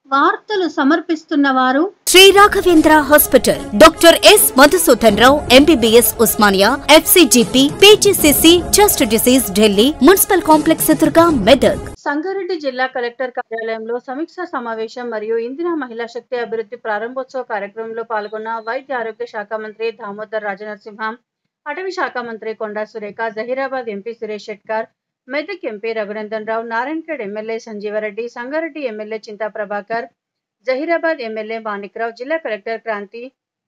వార్తలు సమర్పిస్తున్న వారు Shri Raghavendra hospital doctor S Madhusudan Rao MBBS Osmania FCGP PGCC chest disease Delhi municipal complex ఎదురుగా మెదక్ సంగారెడ్డి జిల్లా కలెక్టర్ కార్యాలయంలో సమీక్షా సమావేశం మరియు ఇందిరా మహిళా శక్తి అభివృద్ధి ప్రారంభోత్సవ కార్యక్రమంలో పాల్గొన్న వైద్య ఆరోగ్య శాఖ మంత్రి దామోదర్ రాజనరసింహం అటవీ శాఖ మంత్రి Konda Surekha Zaheerabad MP Suresh Shetkar Medak MP Raghunandan Rao Narayankhed MLA Sanjeevareddy Sangareddy MLA Chinta Prabhakar Zaheerabad MLA Manikrao జిల్లా collector Kranthi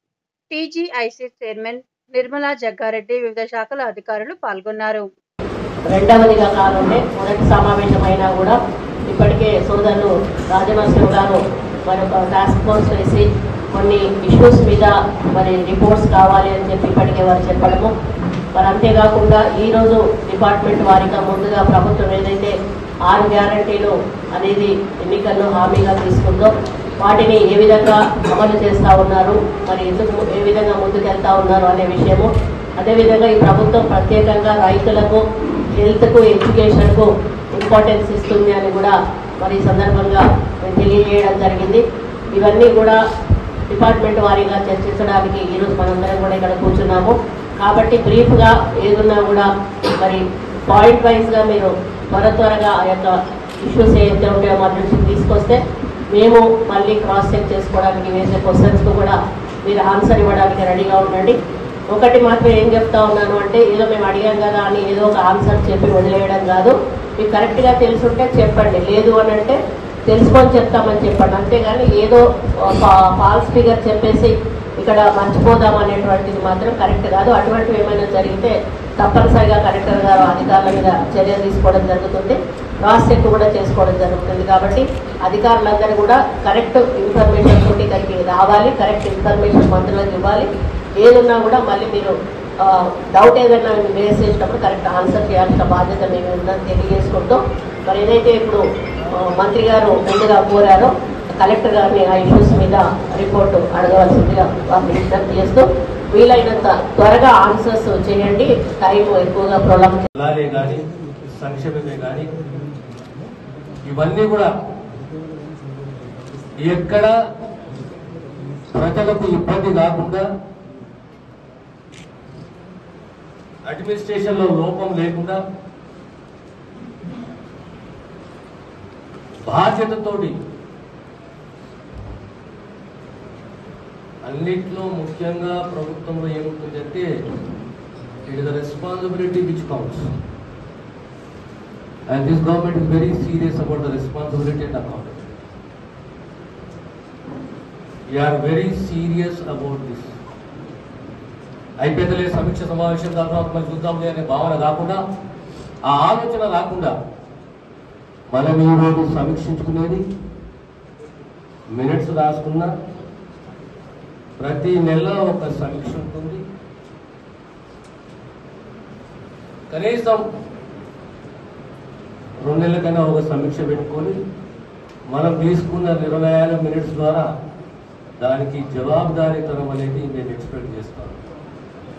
TGIC chairman Nirmala Jaggareddy వివిధ శాఖల అధికారులు పాల్గొన్నారు రెండవదిగా కానుండే మొదటి సమావేశం అయినా కూడా ఇప్పటికే సోదరులు రాజనరసింహ గారు మరి ఒక టాస్క్ ఫోర్స్ వేసి కొన్ని ఇష్యూస్ మీద మరి రిపోర్ట్స్ కావాలి అని చెప్పి ఇప్పటికే వారు చెప్పడము మరి అంతేకాకుండా ఈరోజు డిపార్ట్మెంట్ వారిగా ముందుగా ప్రభుత్వం ఏదైతే ఆరు గ్యారంటీలు అనేది ఎన్నికల్లో హామీగా తీసుకుందో వాటిని ఏ విధంగా అమలు చేస్తూ ఉన్నారు మరి ఎందుకు ఏ విధంగా ముందుకెళ్తా ఉన్నారు అనే విషయము అదేవిధంగా ఈ ప్రభుత్వం ప్రత్యేకంగా రైతులకు హెల్త్కు ఎడ్యుకేషన్కు ఇంపార్టెన్స్ ఇస్తుంది అని కూడా మరి ఈ సందర్భంగా నేను తెలియజేయడం జరిగింది ఇవన్నీ కూడా డిపార్ట్మెంట్ వారీగా చర్చించడానికి ఈరోజు మనందరం కూడా ఇక్కడ కూర్చున్నాము కాబట్టి బ్రీఫ్గా ఏదున్నా కూడా మరి పాయింట్ వైజ్గా మీరు త్వర త్వరగా ఆ యొక్క ఇష్యూస్ ఏదైతే ఉంటాయో మా దృష్టికి తీసుకొస్తే మేము మళ్ళీ క్రాస్ చెక్ చేసుకోవడానికి వేసే క్వశ్చన్స్కు కూడా మీరు ఆన్సర్ ఇవ్వడానికి రెడీగా ఉండండి ఒకటి మాత్రం ఏం చెప్తా ఉన్నాను అంటే ఏదో మేము అడిగాం కదా అని ఏదో ఒక ఆన్సర్ చెప్పి వదిలేయడం కాదు మీకు కరెక్ట్గా తెలుసుంటే చెప్పండి లేదు అని అంటే తెలుసుకొని చెప్తామని చెప్పండి అంతేగాని ఏదో ఫాల్స్ ఫిగర్ చెప్పేసి ఇక్కడ మర్చిపోదాం అనేటువంటిది మాత్రం కరెక్ట్ కాదు అటువంటివి ఏమైనా జరిగితే తప్పనిసరిగా కలెక్టర్ గారు అధికారుల మీద చర్య తీసుకోవడం జరుగుతుంది క్రాస్ చెక్ కూడా చేసుకోవడం జరుగుతుంది కాబట్టి అధికారులందరూ కూడా కరెక్ట్ ఇన్ఫర్మేషన్ తోటి ఇక్కడికి రావాలి కరెక్ట్ ఇన్ఫర్మేషన్ మంత్రులకు ఇవ్వాలి ఏదున్నా కూడా మళ్ళీ మీరు డౌట్ ఏదైనా రేస్ చేసినప్పుడు కరెక్ట్ ఆన్సర్ చేయాల్సిన బాధ్యత మేము ఉందని తెలియజేసుకుంటూ మరి ఏదైతే ఇప్పుడు ఆ, మంత్రి గారు ముందుగా కోరారో కలెక్టర్ గారిని ఆ ఇష్యూస్ మీద రిపోర్టు అడగవలసిందిగా వారిని విజ్ఞప్తి చేస్తూ వీలైనంత త్వరగా ఆన్సర్స్ చేయండి టైం ఎక్కువగా ప్రొలాంగ్ అలాగే కానీ సంక్షేమమే కానీ ఇవన్నీ కూడా ఎక్కడ ప్రజలకు ఇబ్బంది కాకుండా అడ్మినిస్ట్రేషన్ లో లోపం లేకుండా బాధ్యతతోటి అన్నిట్లో ముఖ్యంగా ప్రభుత్వంలో ఏముంటుందంటే it is the responsibility which counts And this government is very serious about the responsibility and accountability. We are very serious about this. అయిపోయిందలే సమీక్ష సమావేశం తర్వాత మనం చూద్దాంలే అనే భావన కాకుండా ఆ ఆలోచన రాకుండా మనం ఈరోజు సమీక్షించుకునేది మినిట్స్ రాసుకున్నా ప్రతి నెల ఒక సమీక్ష ఉంటుంది కనీసం రెండు నెలలకైనా ఒక సమీక్ష పెట్టుకొని మనం తీసుకున్న నిర్ణయాల మినిట్స్ ద్వారా దానికి జవాబుదారీతనం అనేది మేము ఎక్స్పెక్ట్ చేస్తాం